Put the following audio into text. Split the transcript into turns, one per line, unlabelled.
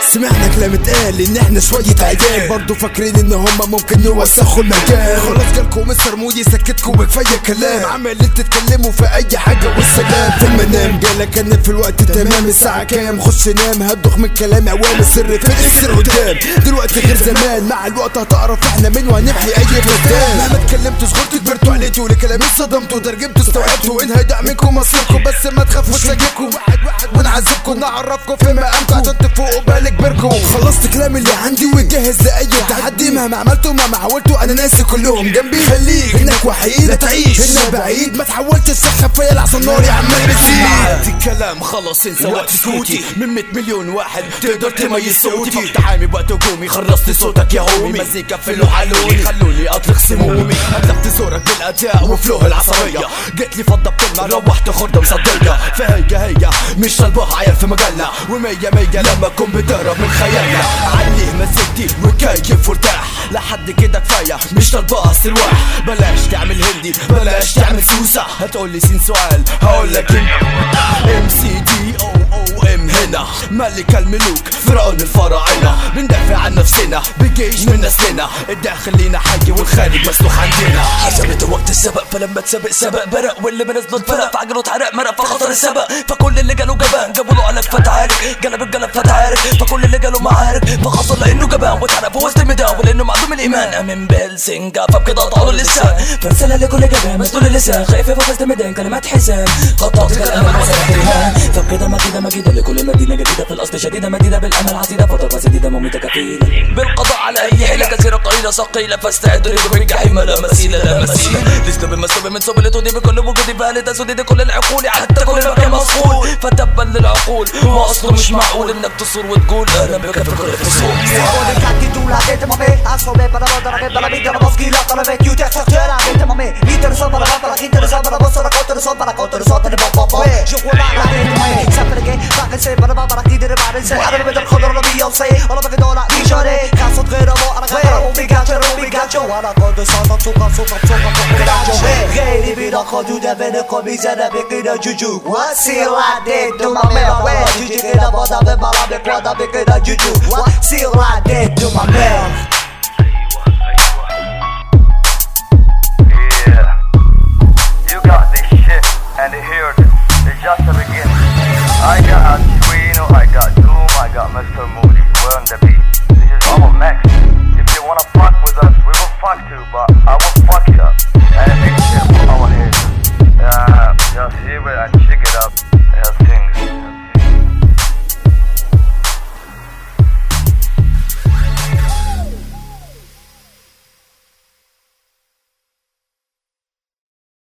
سمعنا كلام اتقال ان احنا شوية عيال برضو فاكرين ان هما ممكن يوسخوا المجال خلاص جالكم مستر مودي سكتكم وكفاية كلام عمالين تتكلموا في اي حاجة والسلام في المنام جالك انا في الوقت تمام الساعة كام خش نام هتضخ من كلام عوام السر في السر قدام دلوقتي غير زمان مع الوقت هتعرف احنا مين وهنمحي اي فستان مهما اتكلمتوا صغرتوا كبرتوا عليتوا لكلامي صدمتوا ترجمتوا استوعبتوا ان هيضيع منكم مصيركم بس ما تخافوش ساجيكم واحد واحد ونعذبكم نعرفكم في مقامكم عشان تفوقوا بالك بركم خلصت كلام اللي عندي وجاهز لاي تحدي مهما عملتوا مهما حاولتوا انا ناسي كلهم جنبي خليك انك وحيد لا تعيش هنا بعيد ما تحاولش تسخف فيا العصا ناري عمال بتزيد
عادي الكلام خلص انسى وقت سكوتي من 100 مليون واحد تقدر تميز صوتي فقت عامي وقت هجومي خلصت صوتك يا هومي مزيكا في حلوني خلوني اطلق سمومي اطلقت زورك بالاداء وفلوه العصبية جيت لي فضة بكلمة روحت خردة مصدية فهي هي مش طالبوها عيال في مجلة ومية مية لما تكون بتهرب من خيالنا عليه مزيكتي وكيف وارتاح لحد كده كفاية مش طالباها سلواح بلاش تعمل هندي بلاش تعمل سوسة هتقولي سين سؤال هقولك ام سي دي او او ام هنا ملك الملوك فرعون الفراعنة بندافع عن نفسنا بجيش من نسلنا الداخل لينا حي والخارج مسلوح عندنا
حسبت وقت السبق فلما تسبق سبق برق واللي منزله اتفرق فعجله اتحرق مرق فخطر السبق فكل اللي جاله جبان جابوا له علف فتعارك قلب القلب فتعارك فكل اللي جاله معارك فخسر لانه جبان واتحرق في وسط الميدان ولانه معدوم الايمان امن بالسنجا فبكده قطعوا له اللسان فرسالة لكل جبان مسدول اللسان خايف في وسط الميدان كلمات حسان قطعت كلام وسط احترام فبكده ما كده ما كده لكل مدينة جديدة في الاصل شديدة مدينة بالامل عزيزة فترة سديدة مميتة كفيلة بالقضاء على اي حيلة كثيرة قليلة ثقيلة فاستعدوا لدخول الجحيم لا مثيل لا مثيل لست بمسلوب من سبل تودي بكل وجودي فهل تسودي كل العقول حتى كل المكان مسؤول فتبا للعقول ما اصله مش معقول انك تصور وتقول اهلا بك في كل الفصول
Vuole cacchi tu la tête mamé Assobe para boda la gente la vita la boschi la tala vet you te sta la tête mamé Vita so para la gente so para bossa la cotta so para cotta so para bo bo Je vois la tête mamé Sapere che fa che se para para chi dire para se Ara بدر خضر la bio se Alla baka dola di jore Caso غير ابو انا غير ابو بيجاتو رو بيجاتو انا قد صانا توقع صوقع صوقع بيجاتو غيري بينا خدود بين قومي زنا بقينا جوجو وسيلا ديتو mamé Juju que da boda be bala be quadra be que da juju What's it like that to my man